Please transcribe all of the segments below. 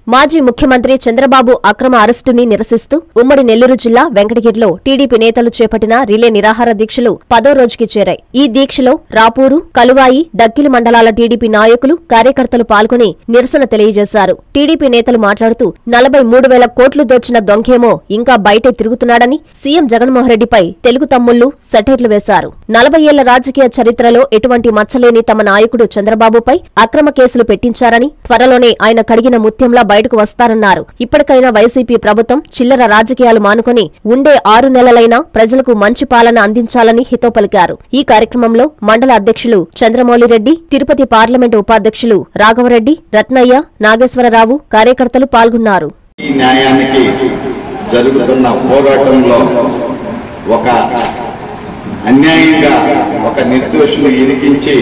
మాజీ ముఖ్యమంత్రి చంద్రబాబు అక్రమ అరెస్టుని నిరసిస్తూ ఉమ్మడి నెల్లూరు జిల్లా వెంకటగిరిలో టీడీపీ నేతలు చేపట్టిన రిలే నిరాహార దీక్షలు పదో రోజుకి చేరాయి ఈ దీక్షలో రాపూరు కలువాయి డక్కిలి మండలాల టీడీపీ నాయకులు కార్యకర్తలు పాల్గొని నిరసన తెలియజేశారు టీడీపీ నేతలు మాట్లాడుతూ నలభై మూడు వేల కోట్లు దోచిన దొంగేమో ఇంకా బయటే తిరుగుతున్నాడని సీఎం జగన్మోహన్ రెడ్డిపై తెలుగు తమ్ముళ్లు సెటైర్లు వేశారు నలభై ఏళ్ల రాజకీయ చరిత్రలో ఎటువంటి మచ్చలేని తమ నాయకుడు చంద్రబాబుపై అక్రమ కేసులు పెట్టించారని త్వరలోనే ఆయన కడిగిన ముత్యంలా బయటకు వస్తారన్నారు ఇప్పటికైనా వైసీపీ ప్రభుత్వం చిల్లర రాజకీయాలు మానుకొని ఉండే ఆరు నెలలైనా ప్రజలకు మంచి పాలన అందించాలని హితో పలికారు ఈ కార్యక్రమంలో మండల అధ్యక్షులు చంద్రమౌళిరెడ్డి తిరుపతి పార్లమెంటు ఉపాధ్యక్షులు రాఘవరెడ్డి రత్నయ్య నాగేశ్వరరావు కార్యకర్తలు పాల్గొన్నారు ఈ న్యాయానికి జరుగుతున్న పోరాటంలో ఒక అన్యాయంగా ఒక నిర్దోషులు ఇరికించి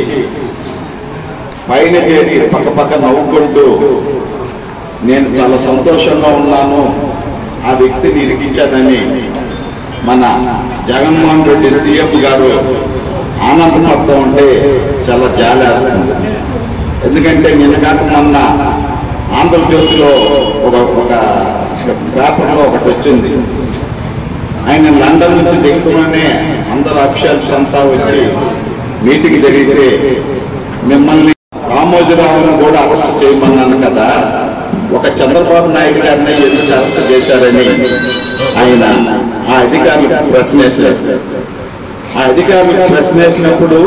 పైన చేరి పక్క పక్క నవ్వుకుంటూ నేను చాలా సంతోషంగా ఉన్నాను ఆ వ్యక్తిని ఇరికించానని మన జగన్మోహన్ రెడ్డి సీఎం గారు ఆనందపడుతూ ఉంటే చాలా జాలేస్తుంది ఎందుకంటే నిన్న కాక మొన్న ఆంధ్రజ్యోతిలో ఒక ఒక పేపర్లో ఒకటి వచ్చింది ఆయన లండన్ నుంచి దిగుతూనే అందరు అఫీషియల్స్ అంతా వచ్చి మీటింగ్ జరిగితే మిమ్మల్ని రామోజీరావును కూడా అరెస్ట్ చేయమన్నాను కదా ఒక చంద్రబాబు నాయుడు గారిని ఎందుకు అరెస్ట్ చేశారని ఆయన ఆ అధికారులు ప్రశ్న వేశారు ఆ అధికారులు ప్రశ్న వేసినప్పుడు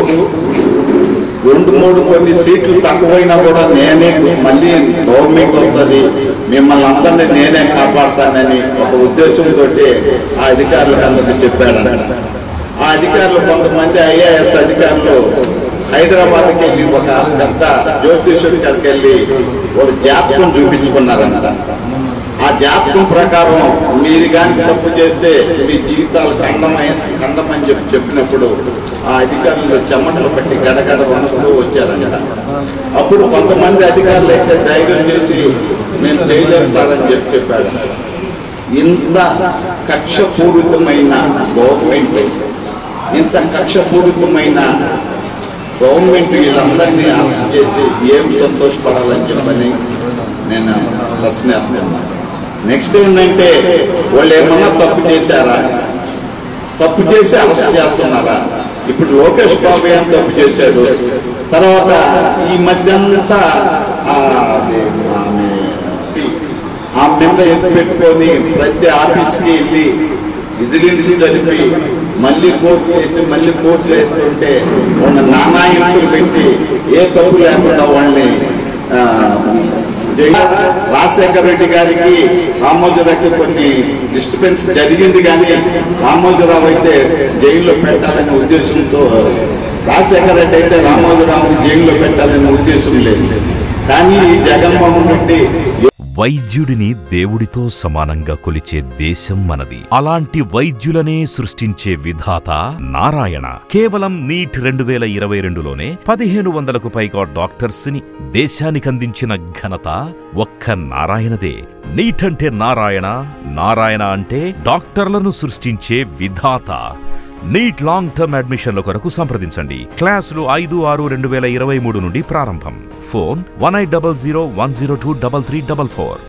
రెండు మూడు కొన్ని సీట్లు తక్కువైనా కూడా నేనే మళ్ళీ గవర్నమెంట్ వస్తుంది మిమ్మల్ని అందరినీ నేనే కాపాడతానని ఒక ఉద్దేశంతో ఆ అధికారులకు అందరికి చెప్పారంట ఆ అధికారులు కొంతమంది ఐఏఎస్ అధికారులు హైదరాబాద్కి వెళ్ళి ఒక పెద్ద జ్యోతిష్యుడి కాడికి వెళ్ళి ఒక జాతకం చూపించుకున్నారంట ఆ జాతకం ప్రకారం మీరు కానీ తప్పు చేస్తే మీ జీవితాలు ఖండమైన ఖండమని చెప్పి చెప్పినప్పుడు ఆ అధికారులు చెమటలు పట్టి గడగడ వణుకుతూ వచ్చారంట అప్పుడు కొంతమంది అధికారులు అయితే ధైర్యం చేసి మేము చేయలేము సార్ అని చెప్పి చెప్పాడు ఇంత కక్షపూరితమైన గవర్నమెంట్ ఇంత కక్షపూరితమైన గవర్నమెంట్ వీళ్ళందరినీ అరెస్ట్ చేసి ఏం సంతోషపడాలని చెప్పని నేను ప్రశ్నేస్తున్నాను నెక్స్ట్ ఏంటంటే వాళ్ళు ఏమన్నా తప్పు చేశారా తప్పు చేసి అరెస్ట్ చేస్తున్నారా ఇప్పుడు లోకేష్ బాబు ఏం తప్పు చేశాడు తర్వాత ఈ మధ్య అంతా ఆ, అది ఆమె ఆ మీద ఎత్తు పెట్టుకొని ప్రతి ఆఫీస్కి వెళ్ళి విజిలెన్స్ జరిపి మళ్ళీ కోర్టు వేసి మళ్ళీ కోర్టు వేస్తుంటే వాళ్ళ నానా హింసలు పెట్టి ఏ తప్పు లేకుండా వాళ్ళని ఆ, జై- రాజశేఖర రెడ్డి గారికి రామోజీరావుకి కొన్ని డిస్టర్బెన్స్ జరిగింది కానీ రామోజీరావు అయితే జైల్లో పెట్టాలనే ఉద్దేశంతో రాజశేఖర రెడ్డి అయితే రామోజీరావు జైల్లో పెట్టాలనే ఉద్దేశం లేదు కానీ ఈ జగన్మోహన్ రెడ్డి వైద్యుడిని దేవుడితో సమానంగా కొలిచే దేశం మనది అలాంటి వైద్యులనే సృష్టించే విధాత నారాయణ కేవలం నీట్ రెండు వేల ఇరవై రెండులోనే పదిహేను వందలకు పైగా డాక్టర్స్ ని దేశానికందించిన ఘనత ఒక్క నారాయణదే నీట్ అంటే నారాయణ నారాయణ అంటే డాక్టర్లను సృష్టించే విధాత నీట్ లాంగ్ టర్మ్ అడ్మిషన్ల కొరకు సంప్రదించండి క్లాసులు ఐదు ఆరు రెండు వేల ఇరవై మూడు నుండి ప్రారంభం phone one eight double zero one zero two double three double four